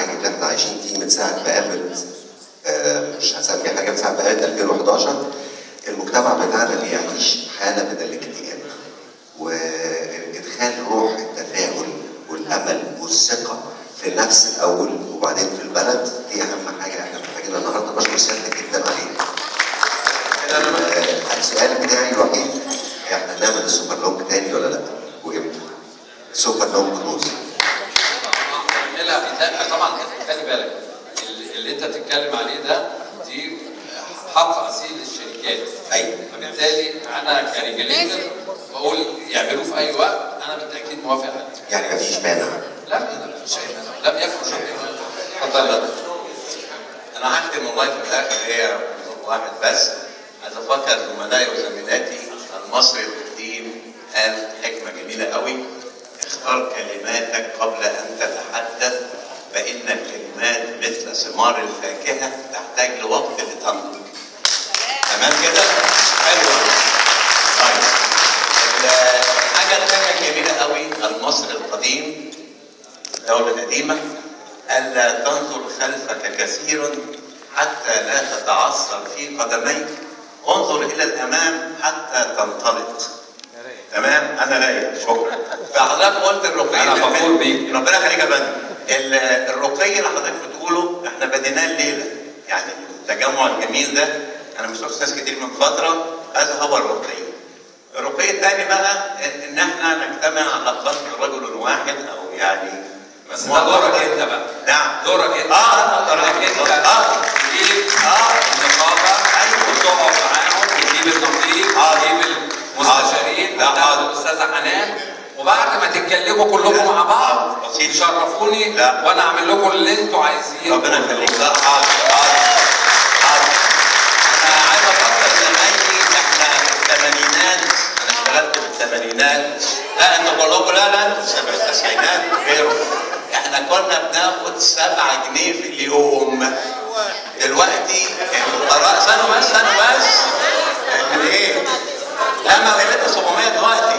حاجه اللي احنا عايشين فيه من ساعه ما قامت آه، مش هسمي حاجه من ساعه ما قامت 2011 المجتمع بتاعنا بيعيش حاله من الاكتئاب وادخال روح التفاؤل والامل والثقه في النفس الاول وبعدين في البلد دي اهم حاجه احنا محتاجينها النهارده بشكر سيادتك جدا عليها. آه، السؤال بتاعي الوحيد احنا نعمل السوبر لونج تاني ولا لا؟ وامتى؟ سوبر لونج كروز لا بتا- طبعا خلي بالك اللي اللي انت بتتكلم عليه ده دي حق اصيل للشركات ايوه فبالتالي انا كريجليتر بقول يعملوه في اي وقت انا بالتاكيد موافق عليه يعني مفيش مانع لا لا مفيش اي مانع لم يكن شيء اتفضل يا دكتور. انا هختم والله في الاخر هي واحد بس عايز افكر زملائي وزميلاتي المصري القديم قال حكمه جميله قوي اختار كلماتك قبل ان تتحدث فان الكلمات مثل ثمار الفاكهه تحتاج لوقت لتنضج تمام كده؟ حلو طيب الحاجه الثانيه الجميله قوي المصري القديم الدولة القديمة ألا تنظر خلفك كثيرا حتى لا تتعثر في قدميك انظر إلى الأمام حتى تنطلق تمام أنا رايق شكرا فحضرتك قلت الرقي أنا فخور بيك. ربنا يخليك يا فندم ال- الرقي اللي حضرتك بتقوله احنا بديناه الليلة يعني التجمع الجميل ده أنا مش أستاذ كتير من فترة هذا هو الرقي الرقي الثاني بقى ان احنا نجتمع على خلق رجل واحد او يعني بس ده دورك انت بقى نعم دورك انت اه انك انت اه تجيب اه النقابه أيوة. وتقعد معاهم وتجيب النقيب آه. وتجيب المستشارين لا، وتاخد آه. الاستاذه حنان وبعد ما تتكلموا كلكم مع بعض آه. بسيط. تشرفوني لا. وانا اعمل لكم اللي انتوا عايزينه ربنا يخليك لا حاضر حاضر حاضر انا عايز افكر زمايلي احنا في الثمانينات انا اشتغلت في الثمانينات لا انتوا كلكم لا لا انتوا سبع التسعينات وغيره احنا كنا بناخد 7 جنيه في اليوم دلوقتي القراء استنوا بس استنوا بس من ايه؟ لا ما قيمتها 700 دلوقتي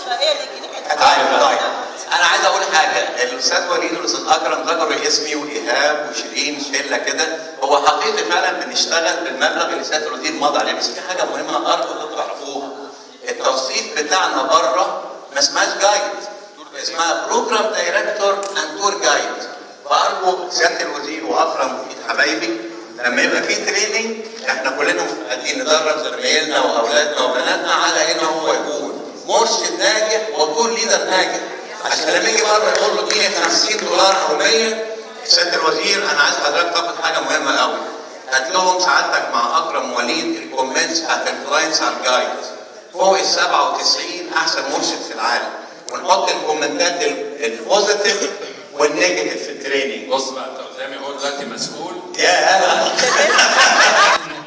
طيب طيب انا عايز اقول حاجه الاستاذ وليد والاستاذ اكرم ذكروا اسمي وايهاب وشيرين شله كده هو حقيقي فعلا بنشتغل بالمبلغ اللي سياده الوزير مضى عليه بس في حاجه مهمه ارجو انكم تعرفوها التوصيف بتاعنا بره ما اسمهاش جايد اسمها بروجرام دايركتور اند تور جايد فارجو سياده الوزير واكرم وفيد حبايبي لما يبقى في تريننج احنا كلنا مستعدين ندرب زمايلنا واولادنا وبناتنا على ان هو يكون مرشد ناجح وتكون ليدر ناجح عشان لما يجي مره يقول له اديني 50 دولار او 100 سياده الوزير انا عايز حضرتك تاخد حاجه مهمه قوي هات لهم سعادتك مع اكرم وليد الكومنتس بتاعت الكلاينتس على الجايد فوق ال 97 احسن مرشد في العالم ونحط الكومنتات ال- البوزيتيف والنيجاتيف في التريننج بص بقى انت قدامي هو دلوقتي مسؤول يا هلا